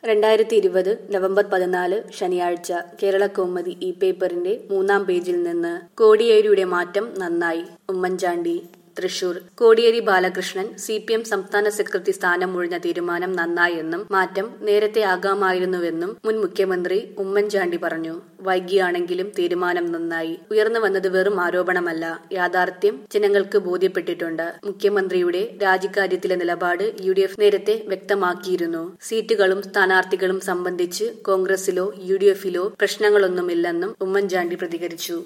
രണ്ടായിരത്തി ഇരുപത് നവംബർ പതിനാല് ശനിയാഴ്ച കേരള കൗമുദി ഈ പേപ്പറിന്റെ മൂന്നാം പേജിൽ നിന്ന് കോടിയേരിയുടെ മാറ്റം നന്നായി Oommen Chandy Thrissur Kodiyeri Balakrishnan C P M സംസ്ഥാന സെക്രട്ടറി സ്ഥാനം ഒഴിഞ്ഞ തീരുമാനം നന്നായെന്നും മാറ്റം നേരത്തെ ആകാമായിരുന്നുവെന്നും മുൻ മുഖ്യമന്ത്രി ഉമ്മൻചാണ്ടി പറഞ്ഞു വൈകിയാണെങ്കിലും തീരുമാനം നന്നായി ഉയർന്നു വന്നത് വെറും ആരോപണമല്ല യാഥാർത്ഥ്യം ജനങ്ങൾക്ക് ബോധ്യപ്പെട്ടിട്ടുണ്ട് മുഖ്യമന്ത്രിയുടെ രാജിക്കാര്യത്തിലെ നിലപാട് യു ഡി എഫ് നേരത്തെ വ്യക്തമാക്കിയിരുന്നു സീറ്റുകളും സ്ഥാനാർത്ഥികളും സംബന്ധിച്ച് കോൺഗ്രസിലോ യു ഡി എഫിലോ പ്രശ്നങ്ങളൊന്നുമില്ലെന്നും ഉമ്മൻചാണ്ടി പ്രതികരിച്ചു